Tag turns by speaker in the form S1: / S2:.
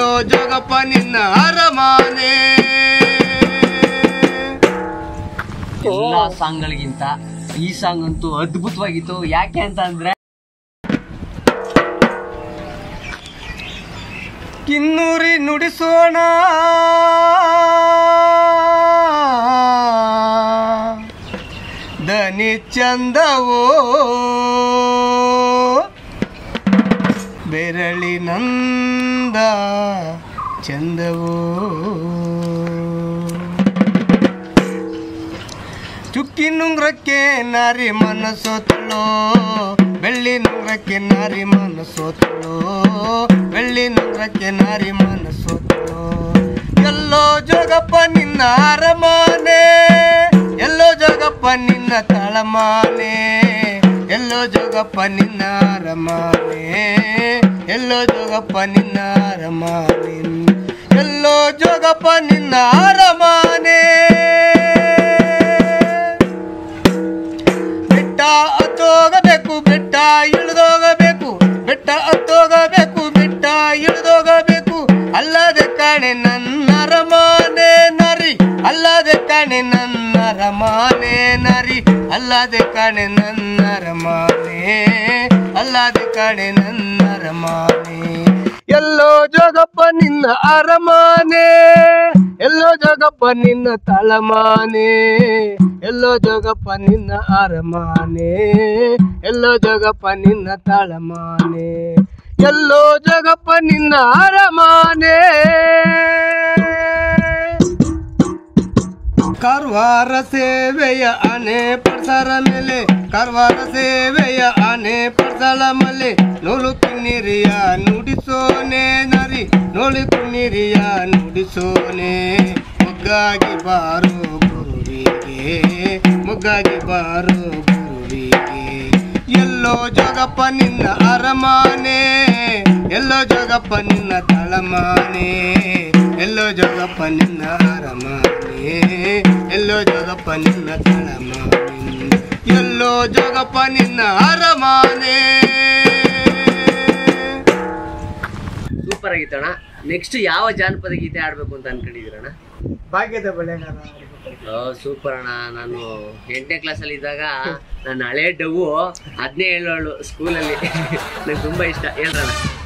S1: ಎಲ್ಲೋ ಜೋಗಪ್ಪ ನಿನ್ನ ಅರಮಾನೆ
S2: ಎಲ್ಲಾ ಸಾಂಗ್ಗಳಿಗಿಂತ ಈ ಸಾಂಗ್ ಅಂತೂ ಅದ್ಭುತವಾಗಿತ್ತು ಯಾಕೆ ಅಂತ ಅಂದ್ರೆ
S1: ಕಿನ್ನೂರಿ ನುಡಿಸೋಣ ದನಿ ಚಂದವೋ ಬೆರಳಿನಂದ ಚಂದವೋ ಚುಕ್ಕಿ ನುಂಗ್ರಕ್ಕೆ ನಾರಿ ಮನಸ್ಸೋತಳೋ ಬೆಳ್ಳಿ ನುಂಗ್ರಕ್ಕೆ ನಾರಿ ಮನಸ್ಸೋತಳೋ ಬೆಳ್ಳಿ ನುಂಗ್ರಕ್ಕೆ ನಾರಿ ಮನಸ್ಸೋತಳೋ ಎಲ್ಲೋ ಜೋಗಪ್ಪ ನಿನ್ನ ಅರಮಾನೆ ಎಲ್ಲೋ ಜೋಗಪ್ಪ ನಿನ್ನ ತಳಮಾನೆ ಎಲ್ಲೋ ಜೋಗಪ್ಪ ನಿನ್ನ ಅರಮಾನೆ ಎಲ್ಲೋ ಜೋಗಪ್ಪ ನಿನ್ನ ಅರಮಾನೆ ಎಲ್ಲೋ ಜೋಗಪ್ಪ ನಿನ್ನ ಅರಮಾನೆ ಬೆಟ್ಟ ಹತ್ತೋಗಬೇಕು ಬೆಟ್ಟ ಇಳಿದೋಗಬೇಕು ಬೆಟ್ಟ ಹತ್ತೋಗಬೇಕು ಬೆಟ್ಟ ಇಳಿದೋಗಬೇಕು ಅಲ್ಲದೆ ಕಾಣೆ ನನ್ನ ರಮಾನೆ ನರಿ ಅಲ್ಲದೆ ಕಾಣೆ ನನ್ನ ರಮಾನೆ ನರಿ ಅಲ್ಲದೆ ಕಾಣೆ ನನ್ನ ರಮಾನೆ ಅಲ್ಲದೆ ಕಾಣೆ ನನ್ನ ರಮಾನೆ ಎಲ್ಲೋ ಜೋಗಪ್ಪ ನಿನ್ನ ಅರಮಾನೆ ಎಲ್ಲೋ ಜೋಗಪ್ಪ ನಿನ್ನ ತಳಮಾನೆ ಎಲ್ಲೋ ಜೋಗಪ್ಪ ನಿನ್ನ ಅರಮಾನೆ ಎಲ್ಲೋ ಜೋಗಪ್ಪ ನಿನ್ನ ತಳಮಾನೆ ಎಲ್ಲೋ ಜೋಗಪ್ಪ ನಿನ್ನ ಅರಮಾನೆ ಕಾರವಾರ ಸೇವೆಯ ಆನೆ ಪಡ್ಸರ ಮೇಲೆ ಕಾರವಾರ ಸೇವೆಯ ಆನೆ ಪಡ್ಸಳ ಮಲೆ ನೋಳು ಕಿನ್ನಿರಿಯ ನುಡಿಸೋನೆ ನರಿ ನೋಳು ಕಿನ್ನಿರಿಯ ನುಡಿಸೋನೆ ಮುಗ್ಗಾಗಿ ಬಾರೋ ಗುರುವಿಗೆ ಮುಗ್ಗಾಗಿ ಬಾರೋ ಗುರುವಿಗೆ ಎಲ್ಲೋ ಜೋಗಪ್ಪ ನಿನ್ನ ಅರಮಾನೆ ಎಲ್ಲೋ ಜೋಗಪ್ಪ ನಿನ್ನ ತಳಮಾನೆ ಎಲ್ಲೋ ಜೋಗಪ್ಪ ನಿನ್ನ ಅರಮಾನೆ ಎಲ್ಲೋ ಜೋಗಪ್ಪ ನಿನ್ನ ತಳಮಾನೆ ಎಲ್ಲೋ ಜೋಗಪ್ಪ ನಿನ್ನ ಅರಮಾನೆ
S2: ಸೂಪರ್ ಆಗಿತ್ತಣ್ಣ ನೆಕ್ಸ್ಟ್ ಯಾವ ಜಾನಪದ ಗೀತೆ ಆಡ್ಬೇಕು ಅಂತ ಅನ್ಕೊಂಡಿದ್ದೀರಣ್ಣ
S1: ಭಾಗ್ಯದ ಬೆಳೆಗಾರ
S2: ಸೂಪರ್ ಅಣ್ಣ ನಾನು ಎಂಟನೇ ಕ್ಲಾಸಲ್ಲಿ ಇದ್ದಾಗ ನನ್ನ ಹಳೆ ಡವ್ವು ಅದನ್ನೇ ಹೇಳೋಳು ಸ್ಕೂಲಲ್ಲಿ ನಂಗೆ ತುಂಬಾ ಇಷ್ಟ ಹೇಳ್ರಣ್ಣ